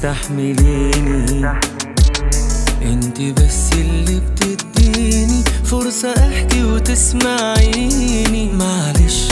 استحمليني انت بس اللي بتديني فرصة احكي وتسمعيني معلش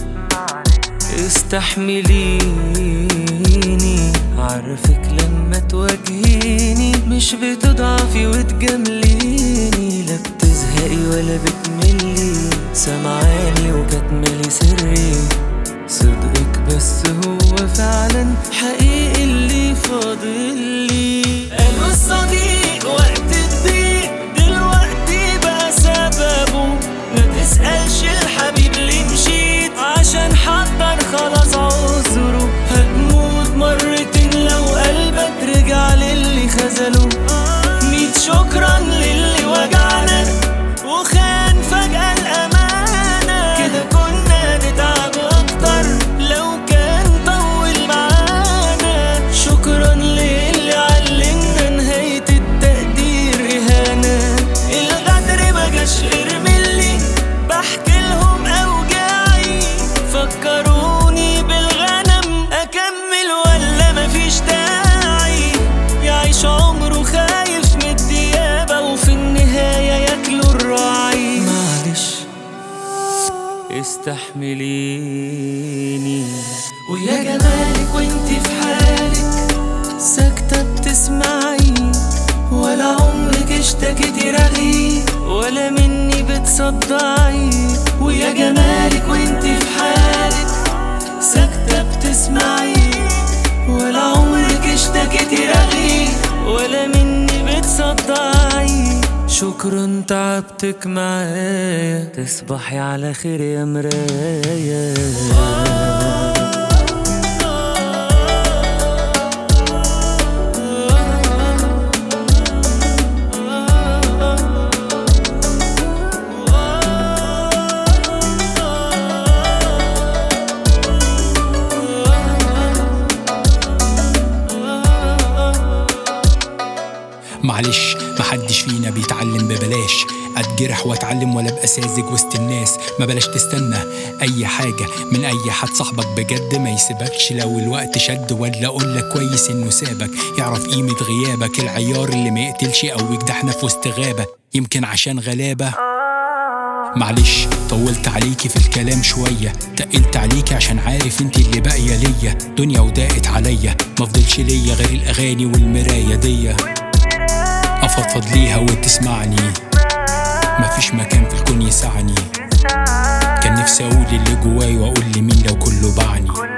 استحمليني عارفك لما تواجهيني مش بتضعفي وتجامليني لا بتزهقي ولا بتملي سمعاني وكتملي سري صدقك بس هو فعلا حقيقي اللي فاضلي قالوا الصديق وقت الضيق دلوقتي بقى سببه ما تسألش الحبيب ليه مشيت عشان حضر خلاص عذره هتموت مرتين لو قلبك رجع للي خذله ميت شكرا للي وجعنا وخان فجأة الأمانة كده كنا نتعب أكتر لو كان طول معانا شكرا للي علمنا نهاية التقدير إهانة الغدر مجاش غير ملي بحكي لهم أوجاعي فكروني بالغنم أكمل ولا مفيش داعي يعيش عمره خايف من الديابة وفي النهاية ياكلوا الراعي معلش استحمليني ويا جمالك وانتي في حالك ساكتة بتسمعي ولا عمرك اشتكيتي رغي ولا مني بتصدعي ويا جمالك وانتي في حالك ساكتة بتسمعي ولا عمرك اشتكيتي رغي ولا مني بتصدعي شكرا تعبتك معايا تصبحي على خير يا مرايا معلش محدش فينا بيتعلم ببلاش اتجرح واتعلم ولا ابقى ساذج وسط الناس ما بلاش تستنى اي حاجه من اي حد صاحبك بجد ما يسيبكش لو الوقت شد ولا اقول لك كويس انه سابك يعرف قيمه غيابك العيار اللي ما يقتلش او يجدحنا في وسط غابه يمكن عشان غلابه معلش طولت عليكي في الكلام شوية تقلت عليكي عشان عارف انت اللي باقية ليا دنيا وضاقت عليا مفضلش ليا غير الأغاني والمراية دي أفضفض ليها وتسمعني مفيش مكان في الكون يسعني كان نفسي أقول اللي جواي وأقول لمين لو كله باعني